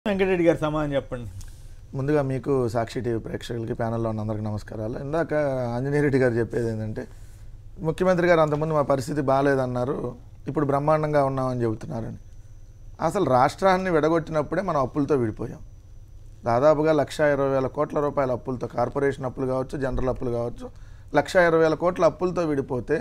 వెంకటరెడ్డి గారు సమాధానం చెప్పండి ముందుగా మీకు సాక్షి టీవీ ప్రేక్షకులకి ప్యానల్లో ఉన్న అందరికీ నమస్కారాలు ఇందాక ఆంజనేయ రెడ్డి గారు చెప్పేది ఏంటంటే ముఖ్యమంత్రి గారు అంతకుముందు మా పరిస్థితి బాగాలేదన్నారు ఇప్పుడు బ్రహ్మాండంగా ఉన్నామని చెబుతున్నారని అసలు రాష్ట్రాన్ని విడగొట్టినప్పుడే మనం అప్పులతో విడిపోయాం దాదాపుగా లక్ష ఇరవై వేల కోట్ల రూపాయల అప్పులతో కార్పొరేషన్ అప్పులు కావచ్చు జనరల్ అప్పులు కావచ్చు లక్ష ఇరవై వేల కోట్ల అప్పులతో విడిపోతే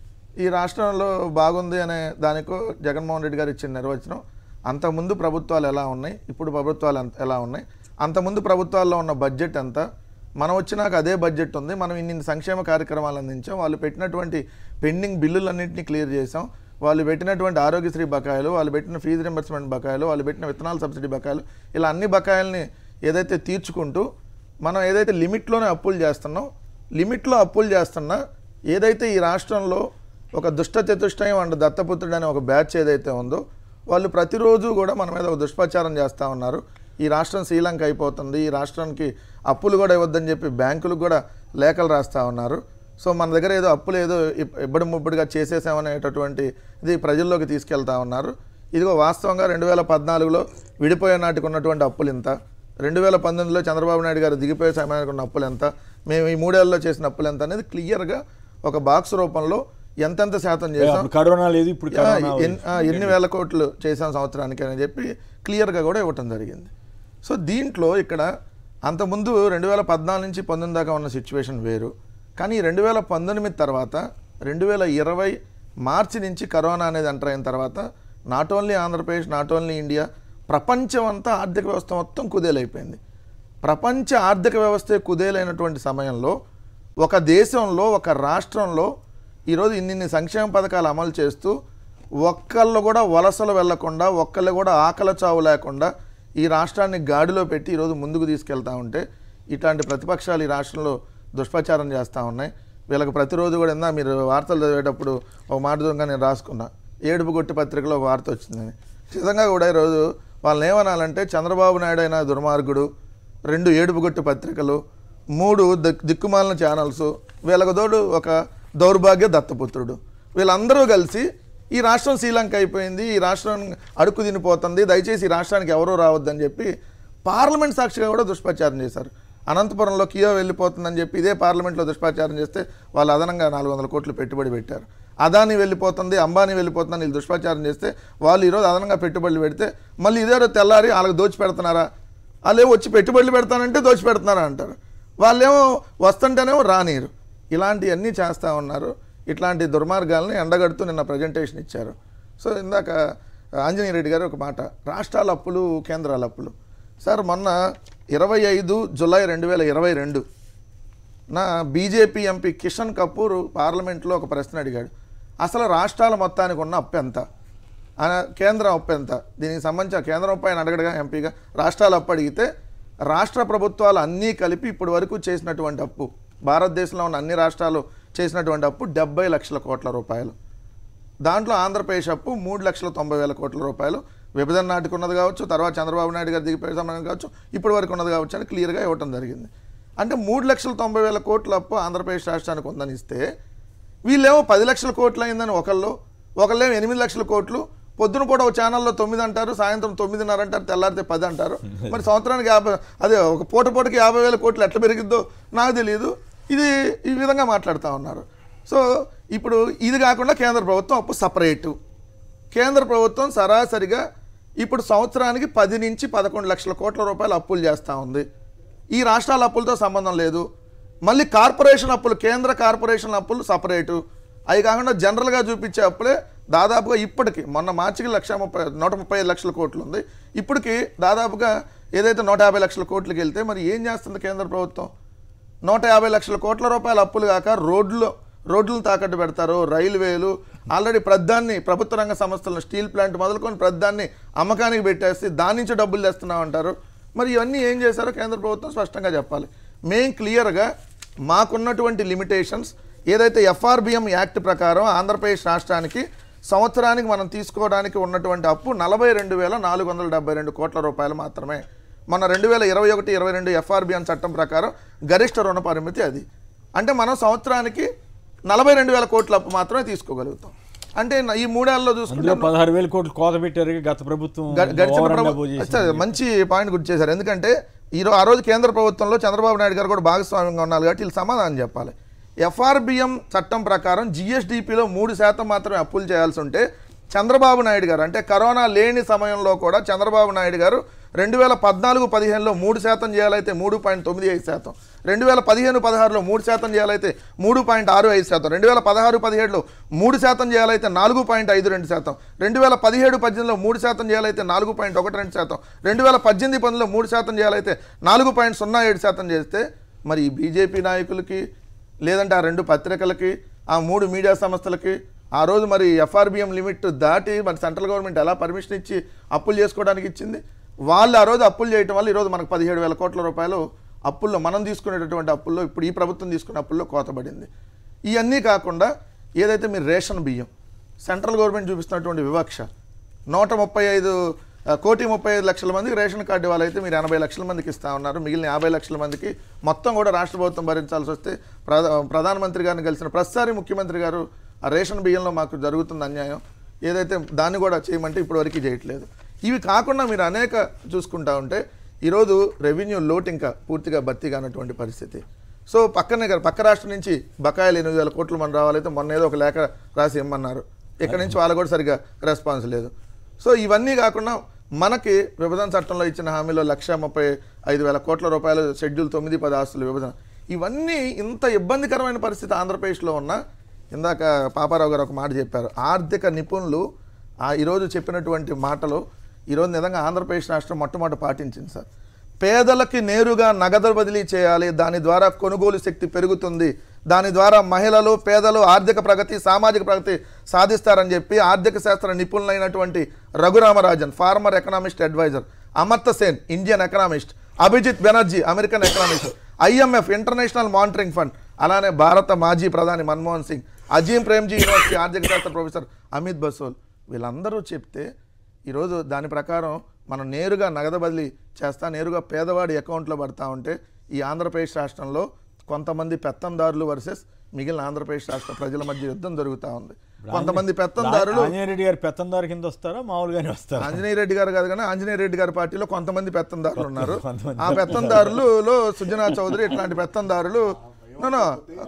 ఈ రాష్ట్రంలో బాగుంది అనే దానికో జగన్మోహన్ రెడ్డి గారు ఇచ్చిన నిర్వచనం అంతకుముందు ప్రభుత్వాలు ఎలా ఉన్నాయి ఇప్పుడు ప్రభుత్వాలు ఎంత- ఎలా ఉన్నాయి అంతకుముందు ప్రభుత్వాల్లో ఉన్న బడ్జెట్ ఎంత మనం వచ్చినాక అదే బడ్జెట్ ఉంది మనం ఇన్ని సంక్షేమ కార్యక్రమాలు అందించాం వాళ్ళు పెట్టినటువంటి పెండింగ్ బిల్లులన్నింటినీ క్లియర్ చేసాం వాళ్ళు పెట్టినటువంటి ఆరోగ్యశ్రీ బకాయిలు వాళ్ళు పెట్టిన ఫీజు రింబర్స్మెంట్ బకాయిలు వాళ్ళు పెట్టిన విత్తనాల సబ్సిడీ బకాయిలు ఇలా అన్ని బకాయిల్ని ఏదైతే తీర్చుకుంటూ మనం ఏదైతే లిమిట్లోనే అప్పులు చేస్తున్నాం లిమిట్లో అప్పులు చేస్తున్నా ఏదైతే ఈ రాష్ట్రంలో ఒక దుష్ట చతుష్టయం అండ్ దత్తపుత్రుడు అనే ఒక బ్యాచ్ ఏదైతే ఉందో వాళ్ళు ప్రతిరోజు కూడా మన మీద ఒక దుష్ప్రచారం చేస్తూ ఉన్నారు ఈ రాష్ట్రం శ్రీలంక అయిపోతుంది ఈ రాష్ట్రానికి అప్పులు కూడా ఇవ్వద్దని చెప్పి బ్యాంకులకు కూడా లేఖలు రాస్తూ ఉన్నారు సో మన దగ్గర ఏదో అప్పులు ఏదో ఇప్- ఇబ్బడి ముబ్బడిగా చేసేసామనేటటువంటి ఇది ప్రజల్లోకి తీసుకెళ్తా ఉన్నారు ఇదిగో వాస్తవంగా రెండు వేల పద్నాలుగులో విడిపోయే నాటికి ఉన్నటువంటి అప్పులు ఇంత రెండు వేల పంతొమ్మిదిలో చంద్రబాబు నాయుడు గారు దిగిపోయే సమయానికి ఉన్న అప్పులు ఎంత మేము ఈ మూడేళ్లలో చేసిన అప్పులు ఎంత అనేది క్లియర్గా ఒక బాక్స్ రూపంలో ఎంతెంత శాతం చేసాం అప్పుడు కరోనా లేదు ఇప్పుడు ఆ, కరోనా ఎన్- ఆ, ఎన్ని వేల కోట్లు చేసాం సంవత్సరానికి అని చెప్పి క్లియర్గా కూడా ఇవ్వటం జరిగింది సో దీంట్లో ఇక్కడ అంతకుముందు రెండు వేల పద్నాలుగు నుంచి పంతొమ్మిది దాకా ఉన్న సిచ్యువేషన్ వేరు కానీ రెండు వేల పంతొమ్మిది తర్వాత రెండు వేల ఇరవై మార్చి నుంచి కరోనా అనేది ఎంటర్ అయిన తర్వాత not only Andhra Pradesh not only India ప్రపంచం అంతా ఆర్థిక వ్యవస్థ మొత్తం కుదేలైపోయింది ప్రపంచ ఆర్థిక వ్యవస్థే కుదేలైనటువంటి సమయంలో ఒక దేశంలో ఒక రాష్ట్రంలో ఈరోజు ఇన్నిన్ని సంక్షేమ పథకాలు అమలు చేస్తూ ఒక్కళ్ళు కూడా వలసలు వెళ్లకుండా ఒక్కళ్ళు కూడా ఆకలి చావు లేకుండా ఈ రాష్ట్రాన్ని గాడిలో పెట్టి ఈరోజు ముందుకు తీసుకెళ్తా ఉంటే ఇట్లాంటి ప్రతిపక్షాలు ఈ రాష్ట్రంలో దుష్ప్రచారం చేస్తూ ఉన్నాయి వీళ్ళకి ప్రతిరోజు కూడా ఇందా మీరు వార్తలు చదివేటప్పుడు ఒక మాట దూరంగా నేను రాసుకున్నా ఏడుపు కొట్టి పత్రికలో ఒక వార్త వచ్చిందని నిజంగా కూడా ఈరోజు వాళ్ళని ఏమనాలంటే చంద్రబాబు నాయుడు అయిన దుర్మార్గుడు రెండు ఏడుపుగొట్టు పత్రికలు మూడు దిక్ దిక్కుమాలిన ఛానల్స్ వీళ్ళకు తోడు ఒక దౌర్భాగ్య దత్తపుత్రుడు వీళ్ళందరూ కలిసి ఈ రాష్ట్రం శ్రీలంక అయిపోయింది ఈ రాష్ట్రం అడుక్కు తినిపోతుంది దయచేసి ఈ రాష్ట్రానికి ఎవరూ రావద్దని చెప్పి పార్లమెంట్ సాక్షిగా కూడా దుష్ప్రచారం చేశారు అనంతపురంలో కియో వెళ్ళిపోతుందని చెప్పి ఇదే పార్లమెంట్లో దుష్ప్రచారం చేస్తే వాళ్ళు అదనంగా నాలుగు వందల కోట్లు పెట్టుబడి పెట్టారు అదాని వెళ్ళిపోతుంది అంబానీ వెళ్ళిపోతుందని వీళ్ళు దుష్ప్రచారం చేస్తే వాళ్ళు ఈరోజు అదనంగా పెట్టుబడులు పెడితే మళ్ళీ ఇదే రోజు తెల్లారి వాళ్ళకి దోచి పెడుతున్నారా వాళ్ళేమో వచ్చి పెట్టుబడులు పెడతానంటే దోచి పెడుతున్నారా అంటారు వాళ్ళేమో వస్తుంటేనేమో రానియరు ఇలాంటివన్నీ చేస్తూ ఉన్నారు ఇట్లాంటి దుర్మార్గాల్ని ఎండగడుతూ నిన్న ప్రజెంటేషన్ ఇచ్చారు సో ఇందాక ఆంజనేయ రెడ్డి గారు ఒక మాట రాష్ట్రాల అప్పులు కేంద్రాల అప్పులు సార్ మొన్న ఇరవై ఐదు జులై రెండు వేల ఇరవై రెండు నా బీజేపీ ఎంపీ కిషన్ కపూర్ పార్లమెంట్లో ఒక ప్రశ్న అడిగాడు అసలు రాష్ట్రాల మొత్తానికి ఉన్న అప్పు ఎంత ఆ కేంద్రం అప్పు ఎంత దీనికి సంబంధించి ఆ కేంద్రం అప్పు ఆయన అడగడగా ఎంపీగా రాష్ట్రాల అప్పు అడిగితే రాష్ట్ర ప్రభుత్వాలు అన్నీ కలిపి ఇప్పటి వరకు చేసినటువంటి అప్పు భారతదేశంలో ఉన్న అన్ని రాష్ట్రాలు చేసినటువంటి అప్పు డెబ్బై లక్షల కోట్ల రూపాయలు దాంట్లో ఆంధ్రప్రదేశ్ అప్పు మూడు లక్షల తొంభై వేల కోట్ల రూపాయలు విభజన నాటికి ఉన్నది కావచ్చు తర్వాత చంద్రబాబు నాయుడు గారు దిగిపోయే సమయం కావచ్చు ఇప్పటి వరకు ఉన్నది కావచ్చు అని క్లియర్గా ఇవ్వటం జరిగింది అంటే మూడు లక్షల తొంభై వేల కోట్ల అప్పు ఆంధ్రప్రదేశ్ రాష్ట్రానికి ఉందని ఇస్తే వీళ్ళేమో పది లక్షల కోట్లు అయిందని ఒకళ్ళు ఒకళ్ళేమో ఎనిమిది లక్షల కోట్లు పొద్దున కూడా ఒక ఛానల్లో తొమ్మిది అంటారు సాయంత్రం తొమ్మిదిన్నర అంటారు తెల్లారితే పది అంటారు మరి సంవత్సరానికి యాభై అదే ఒక పూట పూటకి యాభై వేల కోట్లు ఎట్లా పెరిగిద్దో నాకు తెలియదు ఇది ఈ విధంగా మాట్లాడుతూ ఉన్నారు సో ఇప్పుడు ఇది కాకుండా కేంద్ర ప్రభుత్వం అప్పు సపరేటు కేంద్ర ప్రభుత్వం సరాసరిగా ఇప్పుడు సంవత్సరానికి పది నుంచి పదకొండు లక్షల కోట్ల రూపాయలు అప్పులు చేస్తూ ఉంది ఈ రాష్ట్రాల అప్పులతో సంబంధం లేదు మళ్ళీ కార్పొరేషన్ అప్పులు కేంద్ర కార్పొరేషన్ అప్పులు సపరేటు అవి కాకుండా జనరల్గా చూపించే అప్పులే దాదాపుగా ఇప్పటికి మొన్న మార్చికి లక్ష ముప్పై నూట ముప్పై ఐదు లక్షల కోట్లు ఉంది ఇప్పటికి దాదాపుగా ఏదైతే నూట యాభై లక్షల కోట్లకి వెళ్తే మరి ఏం చేస్తుంది కేంద్ర ప్రభుత్వం నూట యాభై లక్షల కోట్ల రూపాయల అప్పులు కాక రోడ్లు రోడ్లను తాకట్టు పెడతారు రైల్వేలు ఆల్రెడీ ప్రధాన్ని ప్రభుత్వ రంగ సంస్థలను స్టీల్ ప్లాంట్ మొదలుకొని ప్రధాన్ని అమ్మకానికి పెట్టేసి దాని నుంచి డబ్బులు తెస్తున్నామంటారు మరి ఇవన్నీ ఏం చేశారో కేంద్ర ప్రభుత్వం స్పష్టంగా చెప్పాలి మేం క్లియర్గా మాకున్నటువంటి లిమిటేషన్స్ ఏదైతే ఎఫ్ఆర్బిఎం యాక్ట్ ప్రకారం ఆంధ్రప్రదేశ్ రాష్ట్రానికి సంవత్సరానికి మనం తీసుకోవడానికి ఉన్నటువంటి అప్పు నలభై రెండు వేల నాలుగు వందల డెబ్బై రెండు కోట్ల రూపాయలు మాత్రమే మన రెండు వేల ఇరవై ఒకటి ఇరవై రెండు ఎఫ్ఆర్బిఎన్ చట్టం ప్రకారం గరిష్ట రుణ పరిమితి అది అంటే మనం సంవత్సరానికి నలభై రెండు వేల కోట్ల అప్పు మాత్రమే తీసుకోగలుగుతాం అంటే నా- ఈ మూడేళ్లలో చూసుకుంటే అందులో పదహారు వేల కోట్లు కోత పెట్టారు గత ప్రభుత్వం గ- గడిచిన ఓవర్ అండ్ ప్రభు- అబోవ్ చేసింది. సరే, మంచి పాయింట్ గుర్తు చేశారు ఎందుకంటే ఈ రో- ఆ రోజు కేంద్ర ప్రభుత్వంలో చంద్రబాబు నాయుడు గారు కూడా భాగస్వామ్యంగా ఉన్నారు కాబట్టి వీళ్ళు సమాధానం చెప్పాలి ఎఫ్ఆర్బిఎం చట్టం ప్రకారం జిఎస్డిపిలో మూడు శాతం మాత్రమే అప్పులు చేయాల్సి ఉంటే చంద్రబాబు నాయుడు గారు అంటే కరోనా లేని సమయంలో కూడా చంద్రబాబు నాయుడు గారు రెండు వేల పద్నాలుగు పదిహేనులో మూడు శాతం చేయాలైతే మూడు పాయింట్ తొమ్మిది ఐదు శాతం రెండు వేల పదిహేను పదహారులో మూడు శాతం చేయాలైతే మూడు పాయింట్ ఆరు ఐదు శాతం రెండు వేల పదహారు పదిహేడులో మూడు శాతం చేయాలైతే నాలుగు పాయింట్ ఐదు రెండు శాతం రెండు వేల పదిహేడు పద్దెనిమిదిలో మూడు శాతం చేయాలైతే నాలుగు పాయింట్ ఒకటి రెండు శాతం రెండు వేల పద్దెనిమిది పంతొమ్మిదిలో మూడు శాతం చేయాలైతే నాలుగు పాయింట్ సున్నా ఏడు శాతం చేస్తే మరి ఈ బీజేపీ నాయకులకి లేదంటే ఆ రెండు పత్రికలకి ఆ మూడు మీడియా సంస్థలకి ఆ రోజు మరి ఎఫ్ఆర్బిఎం లిమిట్ దాటి మరి సెంట్రల్ గవర్నమెంట్ ఎలా పర్మిషన్ ఇచ్చి అప్పులు చేసుకోవడానికి ఇచ్చింది వాళ్ళు ఆ రోజు అప్పులు చేయటం వల్ల ఈరోజు మనకు పదిహేడు వేల కోట్ల రూపాయలు అప్పుల్లో మనం తీసుకునేటటువంటి అప్పుల్లో ఇప్పుడు ఈ ప్రభుత్వం తీసుకునే అప్పుల్లో కోతబడింది ఇవన్నీ కాకుండా ఏదైతే మీరు రేషన్ బియ్యం సెంట్రల్ గవర్నమెంట్ చూపిస్తున్నటువంటి వివక్ష నూట ముప్పై ఐదు ఆ, కోటి ముప్పై ఐదు లక్షల మందికి రేషన్ కార్డు వాళ్ళైతే మీరు ఎనభై లక్షల మందికి ఇస్తా ఉన్నారు మిగిలిన యాభై లక్షల మందికి మొత్తం కూడా రాష్ట్ర ప్రభుత్వం భరించాల్సి వస్తే ప్రధా ప్రధానమంత్రి గారిని కలిసిన ప్రతిసారి ముఖ్యమంత్రి గారు ఆ రేషన్ బియ్యంలో మాకు జరుగుతుంది అన్యాయం ఏదైతే దాన్ని కూడా చేయమంటే ఇప్పటివరకు చేయట్లేదు ఇవి కాకుండా మీరు అనేక చూసుకుంటా ఉంటే ఈరోజు రెవెన్యూ లోటు ఇంకా పూర్తిగా భర్తీ కానటువంటి పరిస్థితి సో పక్కనే కదా పక్క రాష్ట్రం నుంచి బకాయిలు ఎనిమిది వేల కోట్లు మనం రావాలైతే మొన్న ఏదో ఒక లేఖ రాసి ఇమ్మన్నారు ఇక్కడ నుంచి వాళ్ళు కూడా సరిగా రెస్పాన్స్ లేదు సో ఇవన్నీ కాకుండా మనకి విభజన చట్టంలో ఇచ్చిన హామీలో లక్ష ముప్పై ఐదు వేల కోట్ల రూపాయలు షెడ్యూల్ తొమ్మిది పది ఆస్తులు విభజన ఇవన్నీ ఇంత ఇబ్బందికరమైన పరిస్థితి ఆంధ్రప్రదేశ్లో ఉన్న ఇందాక పాపారావు గారు ఒక మాట చెప్పారు ఆర్థిక నిపుణులు ఆ ఈరోజు చెప్పినటువంటి మాటలు ఈరోజు నిజంగా ఆంధ్రప్రదేశ్ రాష్ట్రం మొట్టమొదటి పాటించింది సార్ పేదలకి నేరుగా నగదు బదిలీ చేయాలి దాని ద్వారా కొనుగోలు శక్తి పెరుగుతుంది దాని ద్వారా మహిళలు పేదలు ఆర్థిక ప్రగతి సామాజిక ప్రగతి సాధిస్తారని చెప్పి ఆర్థిక శాస్త్ర నిపుణులైనటువంటి Raghuram Rajan former economist adviser Amartya Sen Indian economist Abhijit Banerjee American economist IMF international monitoring fund అలానే భారత మాజీ ప్రధాని మన్మోహన్ సింగ్ అజీం ప్రేమ్జీ యూనివర్సిటీ ఆర్థిక శాస్త్ర ప్రొఫెసర్ అమిత్ బసోల్ వీళ్ళందరూ చెప్తే ఈరోజు దాని ప్రకారం మనం నేరుగా నగదు బదిలీ చేస్తా నేరుగా పేదవాడి అకౌంట్లో పడతా ఉంటే ఈ ఆంధ్రప్రదేశ్ రాష్ట్రంలో కొంతమంది పెత్తందారులు వర్సెస్ మిగిలిన ఆంధ్రప్రదేశ్ రాష్ట్ర ప్రజల మధ్య యుద్ధం జరుగుతూ ఉంది కొంతమంది పెత్తందారులు ఆంజనేయ రెడ్డి గారు పెత్తందారు కింద వస్తారా మామూలుగానే వస్తారా ఆంజనేయ రెడ్డి గారు కాదు కానీ ఆంజనేయ రెడ్డి గారి పార్టీలో కొంతమంది పెత్తందారులు ఉన్నారు కొంతమంది ఆ పెత్తందారులలో సుజనా చౌదరి ఇట్లాంటి పెత్తందారులు No, no.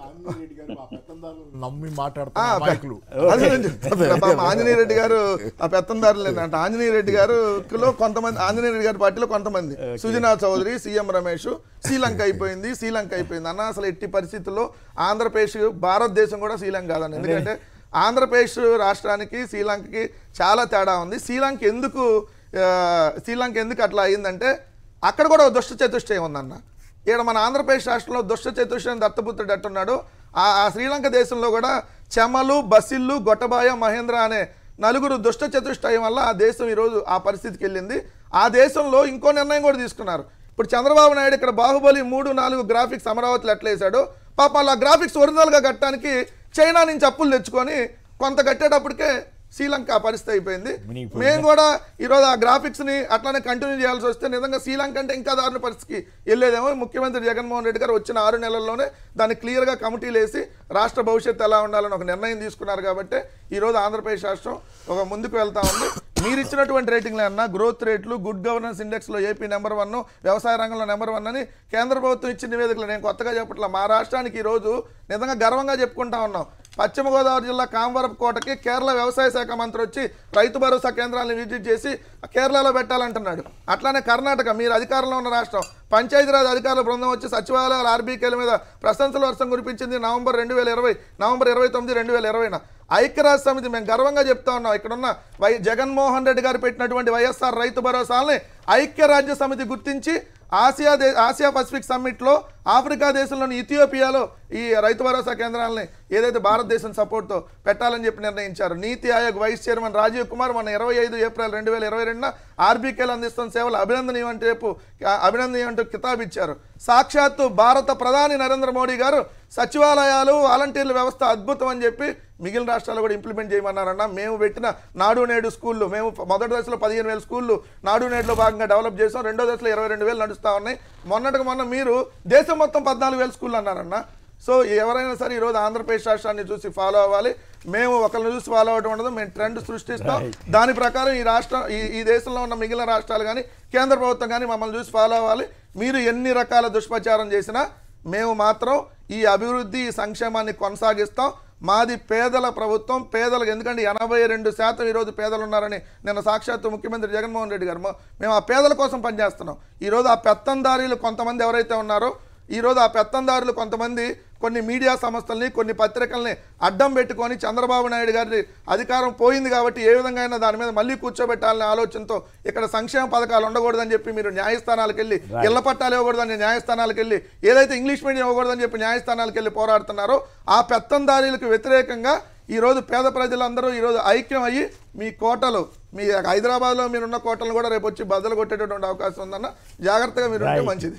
నమ్మి ఆ, మాట్లాడుతున్న పె- అమాయకులు అదే నేను చెప్తున్నా. పాపం ఆంజనేయ రెడ్డి గారు ఆ పెత్తందారులు ఏంటంటే ఆంజనేయ రెడ్డి గారులో కొంతమంది ఆంజనేయ రెడ్డి గారి పార్టీలో కొంతమంది సుజనా చౌదరి సీఎం రమేష్ శ్రీలంక అయిపోయింది శ్రీలంక అయిపోయింది అన్న అసలు ఎట్టి పరిస్థితుల్లో ఆంధ్రప్రదేశ్ భారతదేశం కూడా శ్రీలంక కాదండి ఎందుకంటే ఆంధ్రప్రదేశ్ రాష్ట్రానికి శ్రీలంకకి చాలా తేడా ఉంది శ్రీలంక ఎందుకు ఆ, శ్రీలంక ఎందుకు అట్లా అయిందంటే అక్కడ కూడా ఓ దుష్ట చతుష్టయం ఉందన్న ఇక్కడ మన ఆంధ్రప్రదేశ్ రాష్ట్రంలో దుష్ట చతుష్టయం దత్తపుత్రుడు ఎట్టున్నాడు ఆ ఆ శ్రీలంక దేశంలో కూడా చెమలు బసిల్లు గొట్టబాయ మహేంద్ర అనే నలుగురు దుష్ట చతుష్టయం వల్ల ఆ దేశం ఈరోజు ఆ పరిస్థితికి వెళ్ళింది ఆ దేశంలో ఇంకో నిర్ణయం కూడా తీసుకున్నారు ఇప్పుడు చంద్రబాబు నాయుడు ఇక్కడ బాహుబలి మూడు నాలుగు గ్రాఫిక్స్ అమరావతిలో ఎట్లా వేశాడు పాప ఆ గ్రాఫిక్స్ ఒరిజినల్గా కట్టడానికి చైనా నుంచి అప్పులు తెచ్చుకొని కొంత కట్టేటప్పటికే శ్రీలంక ఆ పరిస్థితి అయిపోయింది మునిగిపోయిందా? మేము కూడా ఈరోజు ఆ గ్రాఫిక్స్ ని అట్లానే కంటిన్యూ చేయాల్సి వస్తే నిజంగా శ్రీలంక అంటే ఇంకా దారుణ పరిస్థితికి వెళ్ళేదేమో ముఖ్యమంత్రి జగన్మోహన్ రెడ్డి గారు వచ్చిన ఆరు నెలల్లోనే దాన్ని క్లియర్గా కమిటీలు వేసి రాష్ట్ర భవిష్యత్తు ఎలా ఉండాలని ఒక నిర్ణయం తీసుకున్నారు కాబట్టి ఈరోజు ఆంధ్రప్రదేశ్ రాష్ట్రం ఒక ముందుకు వెళ్తా ఉంది మీరు ఇచ్చినటువంటి రేటింగ్లు అన్నా గ్రోత్ రేట్లు గుడ్ గవర్నెన్స్ ఇండెక్స్లో ఏపీ నెంబర్ వన్ వ్యవసాయ రంగంలో నెంబర్ వన్ అని కేంద్ర ప్రభుత్వం ఇచ్చిన నివేదికలు నేను కొత్తగా చెప్పట్లా మా రాష్ట్రానికి ఈరోజు నిజంగా గర్వంగా చెప్పుకుంటా ఉన్నాం పశ్చిమ గోదావరి జిల్లా కామవరపు కోటకి కేరళ వ్యవసాయ శాఖ మంత్రి వచ్చి రైతు భరోసా కేంద్రాలను విజిట్ చేసి కేరళలో పెట్టాలంటున్నాడు అట్లానే కర్ణాటక మీరు అధికారంలో ఉన్న రాష్ట్రం పంచాయతీరాజ్ అధికారుల బృందం వచ్చి సచివాలయాల ఆర్బీకేల మీద ప్రశంసల వర్షం కురిపించింది నవంబర్ రెండు వేల ఇరవై నవంబర్ ఇరవై తొమ్మిది రెండు వేల ఇరవైన ఐక్యరాజ్య సమితి మేము గర్వంగా చెప్తా ఉన్నాం ఇక్కడున్న వై జగన్మోహన్ రెడ్డి గారు పెట్టినటువంటి వైఎస్ఆర్ రైతు భరోసాలని ఐక్యరాజ్య సమితి గుర్తించి ఆసియా దే ఆసియా పసిఫిక్ సమ్మిట్లో ఆఫ్రికా దేశంలోని ఇథియోపియాలో ఈ రైతు భరోసా కేంద్రాలని ఏదైతే భారతదేశం సపోర్ట్తో పెట్టాలని చెప్పి నిర్ణయించారు నీతి ఆయోగ్ వైస్ చైర్మన్ రాజీవ్ కుమార్ మన ఇరవై ఐదు ఏప్రిల్ రెండు వేల ఇరవై రెండున ఆర్బీకేలు అందిస్తున్న సేవలు అభినందనీయం అంటే చెప్పు అభినందనీయం అంటూ కితాబ్ ఇచ్చారు సాక్షాత్తు భారత ప్రధాని నరేంద్ర మోడీ గారు సచివాలయాలు వాలంటీర్ల వ్యవస్థ అద్భుతం అని చెప్పి మిగిలిన రాష్ట్రాలు కూడా ఇంప్లిమెంట్ చేయమన్నారన్న మేము పెట్టిన నాడు నేడు స్కూళ్ళు మేము మొదటి దశలో పదిహేను వేల స్కూళ్ళు నాడు నేడులో భాగంగా డెవలప్ చేసాం రెండో దశలో ఇరవై రెండు వేలు నడుస్తూ ఉన్నాయి మొన్నటికి మొన్న మీరు దేశం మొత్తం పద్నాలుగు వేల స్కూళ్ళు అన్నారన్న సో ఎవరైనా సరే ఈరోజు ఆంధ్రప్రదేశ్ రాష్ట్రాన్ని చూసి ఫాలో అవ్వాలి మేము ఒకరిని చూసి ఫాలో అవడం ఉండదు మేము ట్రెండ్ సృష్టిస్తాం దాని ప్రకారం ఈ రాష్ట్రం ఈ ఈ దేశంలో ఉన్న మిగిలిన రాష్ట్రాలు కానీ కేంద్ర ప్రభుత్వం కానీ మమ్మల్ని చూసి ఫాలో అవ్వాలి మీరు ఎన్ని రకాల దుష్ప్రచారం చేసినా మేము మాత్రం ఈ అభివృద్ధి ఈ సంక్షేమాన్ని కొనసాగిస్తాం మాది పేదల ప్రభుత్వం పేదలకు ఎందుకంటే ఎనభై రెండు శాతం ఈరోజు పేదలు ఉన్నారని నిన్న సాక్షాత్తు ముఖ్యమంత్రి జగన్మోహన్ రెడ్డి గారు మ- మేము ఆ పేదల కోసం పనిచేస్తున్నాం ఈరోజు ఆ పెత్తందారీలు కొంతమంది ఎవరైతే ఉన్నారో ఈరోజు ఆ పెత్తందారులు కొంతమంది కొన్ని మీడియా సంస్థల్ని కొన్ని పత్రికల్ని అడ్డం పెట్టుకొని చంద్రబాబు నాయుడు గారి అధికారం పోయింది కాబట్టి ఏ విధంగా అయినా దాని మీద మళ్ళీ కూర్చోబెట్టాలనే ఆలోచనతో ఇక్కడ సంక్షేమ పథకాలు ఉండకూడదని చెప్పి మీరు న్యాయస్థానాలకు వెళ్ళి ఇళ్ల పట్టాలు ఇవ్వకూడదని న్యాయస్థానాలకు వెళ్ళి ఏదైతే ఇంగ్లీష్ మీడియం ఇవ్వకూడదని చెప్పి న్యాయస్థానాలకు వెళ్ళి పోరాడుతున్నారో ఆ పెత్తందారీలకు వ్యతిరేకంగా ఈరోజు పేద ప్రజలందరూ ఈరోజు ఐక్యం అయ్యి మీ కోటలు మీ హైదరాబాద్లో మీరున్న కోటలు కూడా రేపు వచ్చి బద్దలు కొట్టేటటువంటి అవకాశం ఉందన్న జాగ్రత్తగా మీరు ఉంటే Right. మంచిది